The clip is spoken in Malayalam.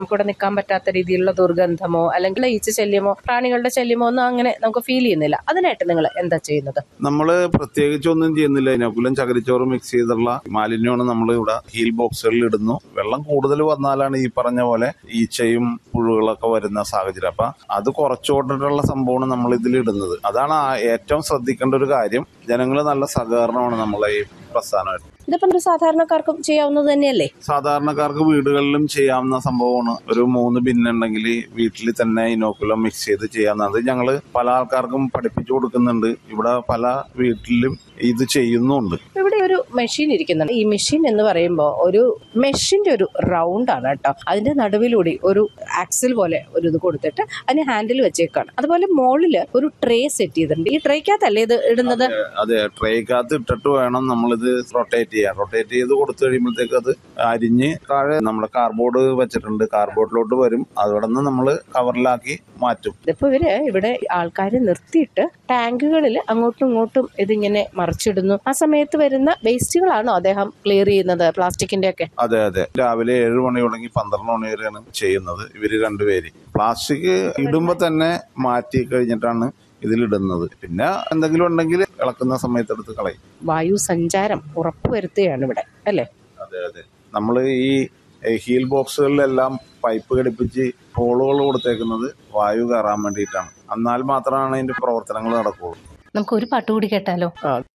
നമുക്കിവിടെ നിൽക്കാൻ പറ്റാത്ത രീതിയിലുള്ള ദുർഗന്ധമോ അല്ലെങ്കിൽ ഈച്ച ശല്യമോ പ്രാണികളുടെ ശല്യമോ ഒന്നും അങ്ങനെ നമുക്ക് ഫീൽ ചെയ്യുന്നില്ല അതിനായിട്ട് നിങ്ങൾ എന്താ ചെയ്യുന്നത് നമ്മള് പ്രത്യേകിച്ച് ഒന്നും ചെയ്യുന്നില്ല ഇനോക്കുലം ചകിരിച്ചോറ് മിക്സ് ചെയ്തുള്ള മാലിന്യമാണ് നമ്മൾ ഇവിടെ ഹീൽ ബോക്സുകളിൽ ഇടുന്നു വെള്ളം കൂടുതൽ വന്നാലാണ് ഈ പറഞ്ഞ പോലെ ഈച്ചയും പുഴുകളൊക്കെ വരുന്ന സാഹചര്യം അപ്പൊ അത് കുറച്ചുകൊണ്ടിട്ടുള്ള സംഭവമാണ് നമ്മൾ ഇതിൽ ഇടുന്നത് അതാണ് ആ ഏറ്റവും ശ്രദ്ധിക്കേണ്ട ഒരു കാര്യം ജനങ്ങൾ നല്ല സഹകരണമാണ് നമ്മളെ ഈ പ്രസ്ഥാനമായിട്ട് ഇതിപ്പം ഒരു സാധാരണക്കാർക്കും ചെയ്യാവുന്നത് തന്നെയല്ലേ സാധാരണക്കാർക്ക് വീടുകളിലും ചെയ്യാവുന്ന സംഭവമാണ് ഒരു മൂന്ന് ബിന്നുണ്ടെങ്കിൽ വീട്ടിൽ തന്നെ ഇനോക്കുലം മിക്സ് ചെയ്ത് ചെയ്യാവുന്നത് ഞങ്ങള് പല ആൾക്കാർക്കും പഠിപ്പിച്ചു കൊടുക്കുന്നുണ്ട് ഇവിടെ പല വീട്ടിലും ഇത് ചെയ്യുന്നുണ്ട് ഇവിടെ ഒരു മെഷീൻ ഇരിക്കുന്നുണ്ട് ഈ മെഷീൻ എന്ന് പറയുമ്പോൾ ഒരു മെഷീന്റെ ഒരു റൗണ്ട് ആണ് കേട്ടോ അതിന്റെ നടുവിലൂടെ ഒരു ആക്സിൽ പോലെ ഒരു ഇത് കൊടുത്തിട്ട് അതിന് ഹാൻഡിൽ വെച്ചേക്കാണ് അതുപോലെ മുകളില് ഒരു ട്രേ സെറ്റ് ചെയ്തിട്ടുണ്ട് ഈ ട്രേക്കകത്തല്ലേ ഇത് ഇടുന്നത് അതെ ട്രേക്കകത്ത് ഇട്ടിട്ട് വേണം നമ്മളിത് റൊട്ടേറ്റ് ചെയ്യാൻ റൊട്ടേറ്റ് ചെയ്ത് കൊടുത്തു കഴിയുമ്പോഴത്തേക്ക് അത് അരിഞ്ഞ് താഴെ നമ്മുടെ കാർബോർഡ് വെച്ചിട്ടുണ്ട് കാർബോർഡിലോട്ട് വരും അവിടെ നിന്ന് നമ്മൾ കവറിലാക്കി മാറ്റും ഇതിപ്പോ ഇവര് ഇവിടെ ആൾക്കാരെ നിർത്തിയിട്ട് ടാങ്കുകളിൽ അങ്ങോട്ടും ഇങ്ങോട്ടും ഇതിങ്ങനെ മറിച്ചിടുന്നു ആ സമയത്ത് വരുന്ന വേസ്റ്റുകളാണോ അദ്ദേഹം ക്ലിയർ ചെയ്യുന്നത് പ്ലാസ്റ്റിക്കിന്റെ ഒക്കെ അതെ അതെ രാവിലെ ഏഴ് മണി തുടങ്ങി പന്ത്രണ്ട് മണി വരെയാണ് ചെയ്യുന്നത് ഇവര് രണ്ടുപേര് പ്ലാസ്റ്റിക് ഇടുമ്പോ തന്നെ മാറ്റി കഴിഞ്ഞിട്ടാണ് ഇതിലിടുന്നത് പിന്നെ എന്തെങ്കിലും ഉണ്ടെങ്കിൽ ഇളക്കുന്ന സമയത്ത് എടുത്ത് കളയും വായു സഞ്ചാരം ഉറപ്പുവരുത്തുകയാണ് ഇവിടെ അല്ലേ അതെ അതെ നമ്മൾ ഈ ഹീൽ ബോക്സുകളിലെല്ലാം പൈപ്പ് ഘടിപ്പിച്ച് ഹോളുകൾ കൊടുത്തേക്കുന്നത് വായു കയറാൻ വേണ്ടിയിട്ടാണ് എന്നാൽ മാത്രമാണ് അതിന്റെ പ്രവർത്തനങ്ങൾ നടക്കുകയുള്ളൂ നമുക്ക് ഒരു പാട്ട് കൂടി കേട്ടാലോ